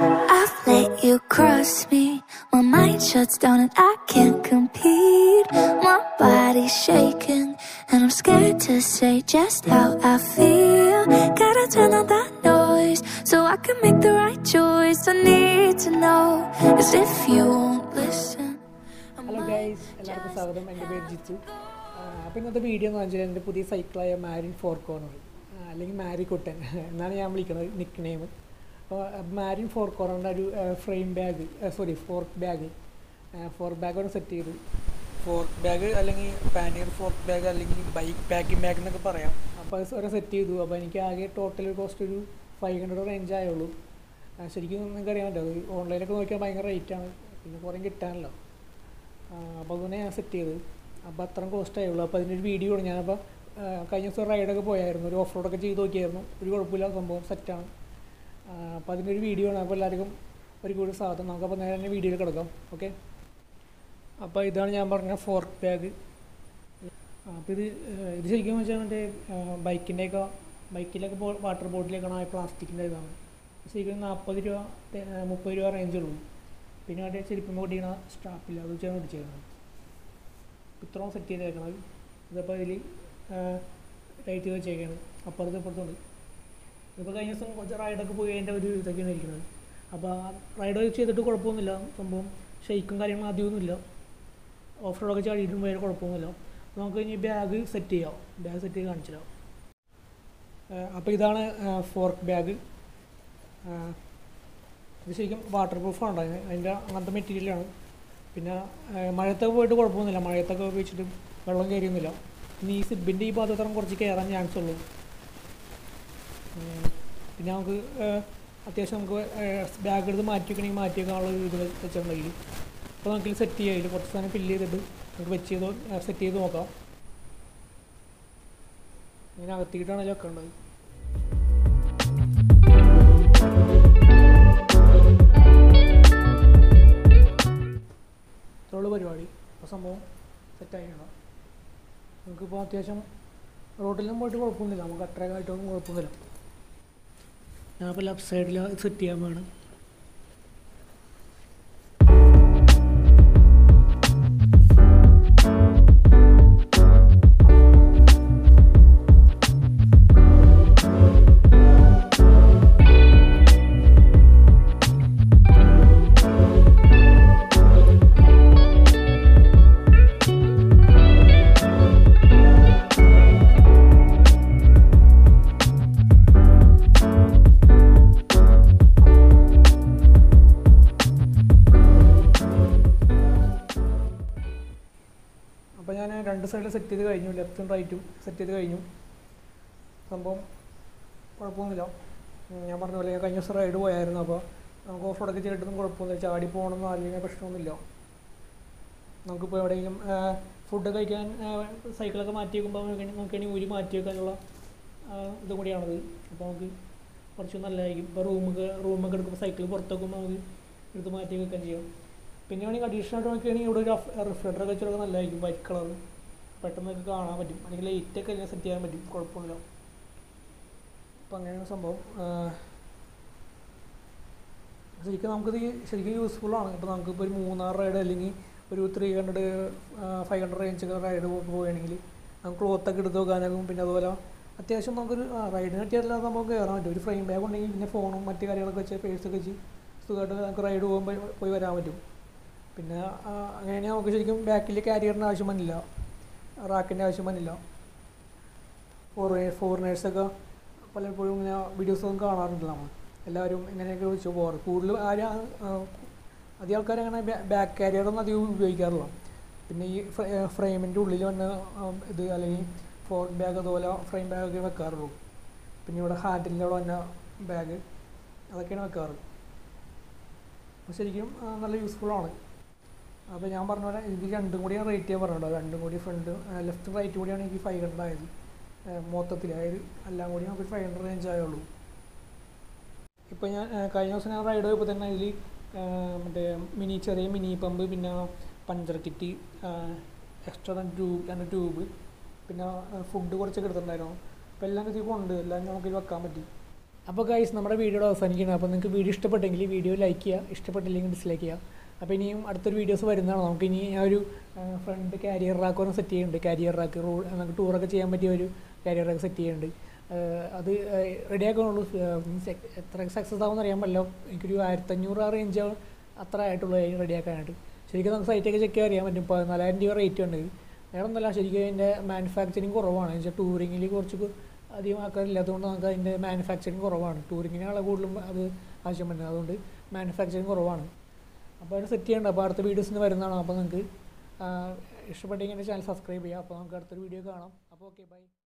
I've let you cross me. My mind shuts down and I can't compete. My body's shaking, and I'm scared to say just how I feel. Gotta turn on that noise so I can make the right choice. I need to know as if you won't listen. I hello might guys എല്ലാവർക്കും സ്വാഗതം എൻ്റെ പേര് ജിത്തു അപ്പോൾ ഇന്നത്തെ video എന്ന് വെച്ചാൽ എൻ്റെ പുതിയ സൈക്കിളായ മാരിൻ ഫോർ കോർണർ അല്ലെങ്കിൽ മാരി കുട്ടൻ എന്നാണ് ഞാൻ വിളിക്കുന്നത് നിക്ക് നെയിം അപ്പോൾ മാരിൻ ഫോർ കോർണറിൻ്റെ ഒരു frame bag sorry fork bag fork ബാഗാണ് സെറ്റ് ചെയ്ത് ഫോർക്ക് ബാഗ് അല്ലെങ്കിൽ പാനിയർ ഫോർക്ക് ബാഗ് അല്ലെങ്കിൽ ബൈക്ക് പാക്കിംഗ് ബാഗ് എന്നൊക്കെ പറയാം അപ്പോൾ അത് വരെ സെറ്റ് ചെയ്തു അപ്പോൾ എനിക്ക് ആകെ ടോട്ടൽ കോസ്റ്റ് ഒരു ഫൈവ് ഹൺഡ്രഡ് റേഞ്ച് ആയുള്ളൂ ആ, ശരിക്കും നിങ്ങൾക്ക് അറിയാമല്ലോ അത് ഓൺലൈനൊക്കെ നോക്കിയാൽ ഭയങ്കര റേറ്റാണ് പിന്നെ കുറേ കിട്ടാനല്ലോ അപ്പോൾ അതുകൊണ്ട് ഞാൻ സെറ്റ് ചെയ്ത് അപ്പോൾ അത്രയും കോസ്റ്റ് ആയുള്ളൂ അപ്പോൾ അതിൻ്റെ ഒരു വീഡിയോ ആണ് ഞാനപ്പോൾ ആ, കഴിഞ്ഞ ദിവസം റൈഡൊക്കെ പോയായിരുന്നു ഒരു ഓഫ് റോഡൊക്കെ ചെയ്ത് നോക്കിയായിരുന്നു ഒരു കുഴപ്പമില്ല സംഭവം സെറ്റാണ് അപ്പോൾ അതിൻ്റെ ഒരു വീഡിയോ ആണ് അപ്പോൾ എല്ലാവർക്കും ഒരു കൂടി സ്വാഗതം നമുക്കപ്പോൾ നേരെ തന്നെ വീഡിയോയിൽ കിടക്കാം ഓക്കെ അപ്പോൾ ഇതാണ് ഞാൻ പറഞ്ഞ ഫോർക്ക് ബാഗ് അപ്പോൾ ഇത് ആ, ഇത് ശരിക്കും വെച്ചാൽ മറ്റേ ബൈക്കിൻ്റെയൊക്കെ ബൈക്കിലൊക്കെ വാട്ടർ ബോട്ടിലേക്കാണ് ആ പ്ലാസ്റ്റിക്കിൻ്റെ ഇതാണ് ശരിക്കും നാൽപ്പത് രൂപ തെ- ആ, മുപ്പത് രൂപ റേഞ്ച് ഉള്ളൂ പിന്നെ മറ്റേ ചെരുപ്പം പൊടിയണ സ്റ്റാപ്പില്ല അത് വെച്ചാണ് പിടിച്ചേക്കുന്നത് ഇത്രയും സെറ്റ് ചെയ്തേക്കണത് ഇതിപ്പോൾ ഇതിൽ ടൈറ്റ് ചെയ്ത് വെച്ചേക്കാണ് അപ്പുറത്ത് ഇപ്പുറത്തുണ്ട് ഇപ്പോൾ കഴിഞ്ഞ ദിവസം കുറച്ച് റൈഡൊക്കെ പോയി അതിൻ്റെ ഒരു ഇതൊക്കെയാണ് ഇരിക്കുന്നത് അപ്പോൾ ആ റൈഡ് ചെയ്തിട്ട് കുഴപ്പമൊന്നുമില്ല സംഭവം ഷെയ്ക്കും കാര്യങ്ങളും അധികമൊന്നുമില്ല ഓഫ് റോഡൊക്കെ ചാടിയിട്ടും വേറെ കുഴപ്പമൊന്നുമില്ല അപ്പോൾ നമുക്ക് ഇനി ബാഗ് സെറ്റ് ചെയ്യാം ബാഗ് സെറ്റ് ചെയ്ത് കാണിച്ചു തരാം അപ്പോൾ ഇതാണ് ഫോർക്ക് ബാഗ് ഇത് ശരിക്കും വാട്ടർ പ്രൂഫാണ് അതിൻ്റെ അങ്ങനത്തെ മെറ്റീരിയലാണ് പിന്നെ ആ, മഴയത്തൊക്കെ പോയിട്ട് കുഴപ്പമൊന്നുമില്ല മഴയത്തൊക്കെ ഉപയോഗിച്ചിട്ട് വെള്ളം കയറിയൊന്നുമില്ല ഇനി ഈ സിബിൻ്റെ ഈ ഭാഗത്തത്രം കുറച്ച് കയറാൻ ചാൻസ് ഉള്ളൂ ഉം, പിന്നെ നമുക്ക് ആ, അത്യാവശ്യം നമുക്ക് ബാഗ് എടുത്ത് മാറ്റി വെക്കണമെങ്കിൽ മാറ്റി വെക്കാനുള്ള ഇത് വെച്ചിട്ടുണ്ടെങ്കിൽ അപ്പോൾ നമുക്ക് സെറ്റ് ചെയ്യാം ഇതിൽ കുറച്ച് സാധനം ഫില്ല് ചെയ്തിട്ട് നമുക്ക് വെച്ച് ചെയ്ത് സെറ്റ് ചെയ്ത് നോക്കാം ഇങ്ങനെ അകത്തിയിട്ടാണ് ഇതിൽ വെക്കേണ്ടത് ഇത്രയുള്ള പരിപാടി അപ്പോൾ സംഭവം സെറ്റായിക്കണം നമുക്കിപ്പോൾ അത്യാവശ്യം റോഡിലും പോയിട്ട് കുഴപ്പമൊന്നുമില്ല നമുക്ക് അത്രയൊക്കെ ആയിട്ടൊന്നും കുഴപ്പമൊന്നുമില്ല ഞാനിപ്പോൾ ലെഫ്റ്റ് സൈഡിൽ സെറ്റ് ചെയ്യാൻ വേണം അപ്പോൾ ഞാൻ രണ്ട് സൈഡിൽ സെറ്റ് ചെയ്ത് കഴിഞ്ഞു ലെഫ്റ്റും റൈറ്റും സെറ്റ് ചെയ്ത് കഴിഞ്ഞു സംഭവം കുഴപ്പമൊന്നുമില്ല ഉം, ഞാൻ പറഞ്ഞ പോലെ ഞാൻ കഴിഞ്ഞ ദിവസം റൈഡ് പോയായിരുന്നു അപ്പോൾ നമുക്ക് ഓഫ് റോഡൊക്കെ ചെയ്തിട്ടൊന്നും കുഴപ്പമൊന്നുമില്ല ചാടി പോകണമെന്നോ അല്ലെങ്കിൽ പ്രശ്നമൊന്നുമില്ല നമുക്കിപ്പോൾ എവിടെയെങ്കിലും ഫുഡ് കഴിക്കാൻ ആ, സൈക്കിളൊക്കെ മാറ്റി വെക്കുമ്പോൾ നമുക്കാണെങ്കിൽ ഊരി മാറ്റി വെക്കാനുള്ള ആ, ഇതും കൂടിയാണത് അപ്പോൾ നമുക്ക് കുറച്ച് നല്ലതായിരിക്കും ഇപ്പോൾ റൂമൊക്കെ റൂമൊക്കെ എടുക്കുമ്പോൾ സൈക്കിൾ പുറത്ത് വെക്കുമ്പോൾ നമുക്ക് എടുത്ത് മാറ്റി വെക്കാൻ ചെയ്യാം പിന്നെ വേണമെങ്കിൽ അഡീഷണൽ ആയിട്ട് നോക്കുകയാണെങ്കിൽ ഇവിടെ ഒരു റിഫ്രിജറേറ്റർ വെച്ചൊക്കെ നല്ലതായിരിക്കും വൈറ്റ് കളർ പെട്ടെന്നൊക്കെ കാണാൻ പറ്റും അല്ലെങ്കിൽ ലൈറ്റൊക്കെ എല്ലാം സെറ്റ് ചെയ്യാൻ പറ്റും കുഴപ്പമില്ല അപ്പം അങ്ങനെയാണ് സംഭവം ആ, ശരിക്കും നമുക്കിത് ശരിക്കും യൂസ്ഫുള്ളാണ് ഇപ്പോൾ നമുക്കിപ്പോൾ ഒരു മൂന്നാർ റൈഡ് അല്ലെങ്കിൽ ഒരു ത്രീ ഹൺഡ്രഡ് ഫൈവ് ഹൺഡ്രഡ് റേഞ്ചൊക്കെ റൈഡ് പോവുകയാണെങ്കിൽ നമുക്ക് ക്ലോത്തൊക്കെ എടുത്ത് വെക്കാനാകും പിന്നെ അതുപോലെ അത്യാവശ്യം നമുക്കൊരു റൈഡിന് പറ്റിയല്ല നമുക്ക് കയറാൻ പറ്റും ഒരു ഫ്രെയിം ബാഗ് ഉണ്ടെങ്കിൽ പിന്നെ ഫോണും മറ്റു കാര്യങ്ങളൊക്കെ വെച്ച് പേഴ്സൊക്കെ വെച്ച് സുഖമായിട്ട് നമുക്ക് റൈഡ് പോകുമ്പോൾ പോയി വരാൻ പറ്റും പിന്നെ ആ, അങ്ങനെയാണെങ്കിൽ നമുക്ക് ശരിക്കും ബാക്കിൽ ക്യാരിയറിൻ്റെ ആവശ്യം വന്നില്ല റാക്കിൻ്റെ ആവശ്യം വന്നില്ല ഫോർ ഫോറിനേഴ്സൊക്കെ പലപ്പോഴും ഇങ്ങനെ വീഡിയോസൊന്നും കാണാറുണ്ട് നമ്മൾ എല്ലാവരും ഇങ്ങനെയൊക്കെ വെച്ച് പോകാറ് കൂടുതൽ ആരും ആ, അധികം ആൾക്കാർ അങ്ങനെ ബാക്ക് കാരിയറൊന്നും അധികം ഉപയോഗിക്കാറില്ല പിന്നെ ഈ ഫ്രെയിമിൻ്റെ ഉള്ളിൽ വന്ന ആ, ഇത് അല്ലെങ്കിൽ ഫോർക്ക് ബാഗ് അതുപോലെ ഫ്രെയിം ബാഗൊക്കെ വെക്കാറുള്ളൂ പിന്നെ ഇവിടെ ഹാൻഡിലിൻ്റെ അവിടെ വന്ന ബാഗ് അതൊക്കെയാണ് വെക്കാറ് അപ്പോൾ ശരിക്കും ആ, നല്ല യൂസ്ഫുള്ളാണ് അപ്പോൾ ഞാൻ പറഞ്ഞ പോലെ എനിക്ക് രണ്ടും കൂടിയാണ് റേറ്റ് ചെയ്യാൻ പറഞ്ഞിട്ടുള്ളത് രണ്ടും കൂടി ഫ്രണ്ട് ലെഫ്റ്റ് റൈറ്റ് കൂടിയാണ് എനിക്ക് ഫൈവ് ഹൺഡ്രഡ് ആയത് ഏഹ് മൊത്തത്തിൽ അതായത് എല്ലാം കൂടി നമുക്ക് ഫൈവ് ഹൺഡ്രഡ് റേഞ്ച് ആയുള്ളൂ ഇപ്പോൾ ഞാൻ ഏഹ് കഴിഞ്ഞ ദിവസം ഞാൻ റൈഡ് പോയപ്പോൾ തന്നെ അതിൽ മറ്റേ മിനി ചെറിയ മിനി പമ്പ് പിന്നെ പഞ്ചർ കിറ്റ് എക്സ്ട്രാ രണ്ട് ട്യൂബ് രണ്ട് ട്യൂബ് പിന്നെ ഫുഡ് കുറച്ചൊക്കെ എടുത്തിട്ടുണ്ടായിരുന്നു അപ്പോൾ എല്ലാം ഇതിൽ കൊണ്ട് എല്ലാം നമുക്ക് ഇതിൽ വെക്കാൻ പറ്റി അപ്പോൾ ഗൈസ് നമ്മുടെ വീഡിയോയുടെ അവസാനിക്കുന്നത് അപ്പോൾ നിങ്ങൾക്ക് വീഡിയോ ഇഷ്ടപ്പെട്ടെങ്കിൽ വീഡിയോ ലൈക്ക് ചെയ്യുക ഇഷ്ടപ്പെട്ടില്ലെങ്കിൽ ഡിസ്ലൈക്ക് ചെയ്യുക അപ്പോൾ ഇനിയും അടുത്തൊരു വീഡിയോസ് വരുന്നതാണ് നമുക്ക് ഇനി ആ ഒരു ഫ്രണ്ട് കാരിയർ റാക്ക് ഒന്ന് സെറ്റ് ചെയ്യുന്നുണ്ട് കാരിയർ റാക്ക് റോ നമുക്ക് ടൂറൊക്കെ ചെയ്യാൻ പറ്റിയ ഒരു കാരിയർ റാക്ക് സെറ്റ് ചെയ്യുന്നുണ്ട് ഏഹ് അത് റെഡി ആക്കണുള്ളൂ മീൻസ് എത്ര സക്സസ് ആവുമെന്ന് അറിയാൻ പറ്റില്ല എനിക്കൊരു ആയിരത്തഞ്ഞൂറ് ആ റേഞ്ച് അത്ര ആയിട്ടുള്ളൂ റെഡി ആക്കാനായിട്ട് ശരിക്കും നമുക്ക് സൈറ്റൊക്കെ ചെക്ക് ചെയ്യാൻ അറിയാൻ പറ്റും പതിനാലായിരം രൂപ റേറ്റ് ഉണ്ട് വേറെ ഒന്നല്ല ശരിക്കും അതിൻ്റെ മാനുഫാക്ചറിങ് കുറവാണ് എന്ന് വെച്ചാൽ ടൂറിങ്ങിൽ കുറച്ച് കു- അധികം ആൾക്കാരില്ലാത്തതുകൊണ്ട് നമുക്ക് അതിൻ്റെ മാനുഫാക്ചറിങ് കുറവാണ് ടൂറിങ്ങിനാണ് കൂടുതലും അത് ആവശ്യം വരുന്നത് അതുകൊണ്ട് മാനുഫാക്ചറിങ് കുറവാണ് അപ്പോൾ അത് സെറ്റ് ചെയ്യേണ്ട അപ്പോൾ അടുത്ത വീഡിയോസിന് വരുന്നതാണ് അപ്പോൾ നിങ്ങൾക്ക് ഇഷ്ടപ്പെട്ടെങ്കിൽ എൻ്റെ ചാനൽ സബ്സ്ക്രൈബ് ചെയ്യുക അപ്പോൾ നമുക്ക് അടുത്തൊരു വീഡിയോ കാണാം അപ്പോൾ ഓക്കെ ബൈ